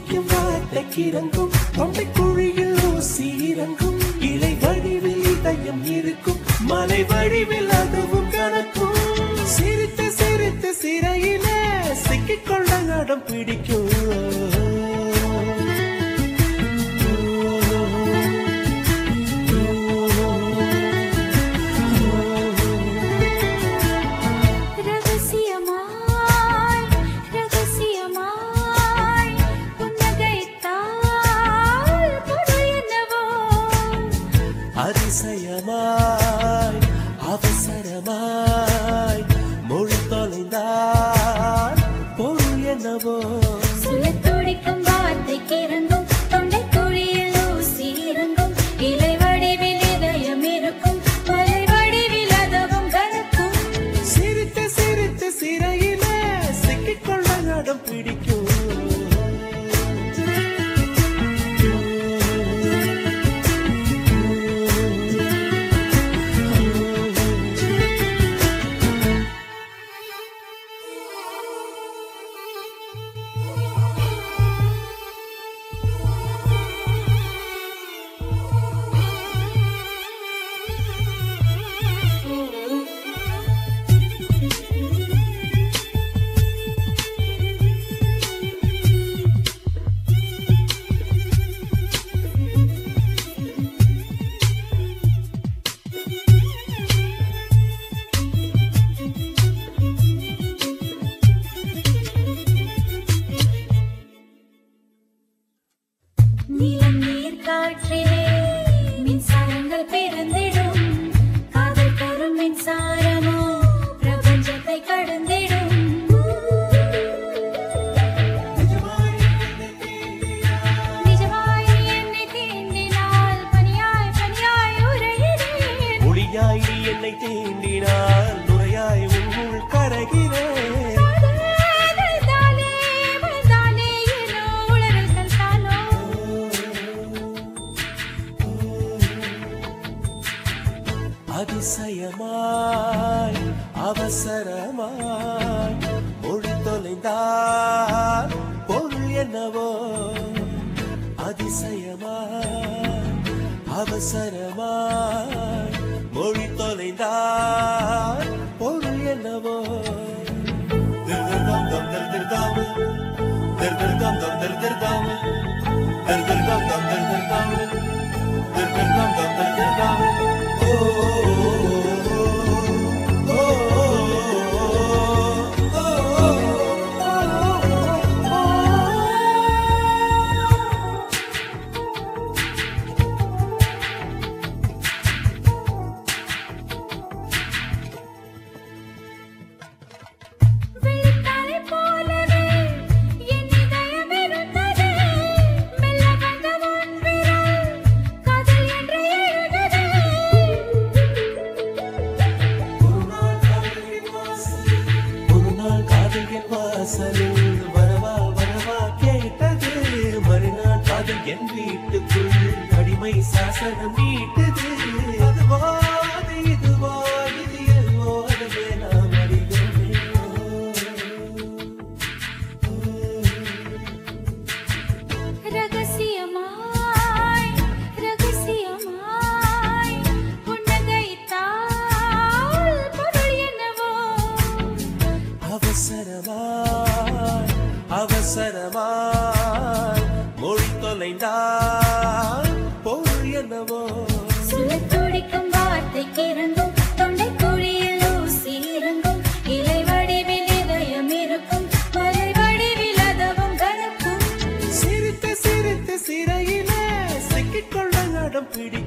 துடிக்கும் வார்த்தைக்கிறங்கும் தொண்டை குழியில் ஊசி இறங்கும் இலை வடிவில் இதயம் இருக்கும் மலை வடிவில் அதுவும் கணக்கும் சிரித்து சிரித்து சிறையில சிக்கிக்கொள்ள நடம் பிடிக்கும் ரகசியமாய் ரகசியமாய் புன்னகைத்தால் பொருள் என்னவோ அதிசயமாய் அவசரமாய் மொழி தொலைந்தால் பொருள் என்னவோ சொல்லத் துடிக்கும் வார்த்தைக்கு இறங்கும் தொண்டைக் குழியில் ஊசி இறங்கும் இலை வடிவில் இதயம் இருக்கும் மலை வடிவில் அதுவும் கனக்கும் சிரித்து சிரித்து சிறையில சிக்கிக்கொள்ள நடம் பிடிக்கும் நிலம் நீர் காற்றிலே மின்சாரங்கள் பிறந்திடும் காதல் தரும் மின்சாரமோ பிரபஞ்சத்தை கடந்திடும் நிஜமாய் நீ என்னை தீண்டினால் பனியாய் பனியாய் உறைகிறேன் ஒளியாய் நீ என்னை தீண்டினால் நுரையாய் உள் கரைகிறேன் தானே தானே ஏனோ உளறல்கள் தானோ அதிசயமாய் அவசரமாய் மொழி தொலைந்தால் பொருள் என்னவோ அதிசயமாய் அவசரமாய் மொழி தொலைந்தால் பொருள் என்னவோ திருதிருதம் தம் திருதிருதாம் திருதிருதம் தம் திருதிருதாம் திருதிருதம் தம் திருதிருதாம் திருதிருதம் தம் திருதிருதாம் ஓ ஓ வெள்ளித்தாளை போலவே என் இதயம் இருந்தது மெல்ல வந்த உன் விரல் காதல் என்று எழுதது ஒரு நாள் காதல் என் வாசலில் வரவா வரவா கேட்டது மறுநாள் காதல் என் வீட்டுக்குள் அடிமை சாசனம் நீட்டது அதுவா அது இதுவா இது எல்லோ அதுவே நாம் அறிகிறோமே ரகசியமாய் ரகசியமாய் புன்னகைத்தால் பொருள் என்னவோ அவசரமாய் அவசரமாய் மொழி தொலைந்தால் பொருள் என்னவோ சொல்லத் துடிக்கும் வார்த்தைக்கு இறங்கும் தொண்டைக் குழியில் ஊசி இறங்கும் இலை வடிவில் இதயம் இருக்கும் மலை வடிவில் அதுவும் கனக்கும் சிரித்து சிரித்து சிறையில சிக்கிக்கொள்ள நடம் பிடி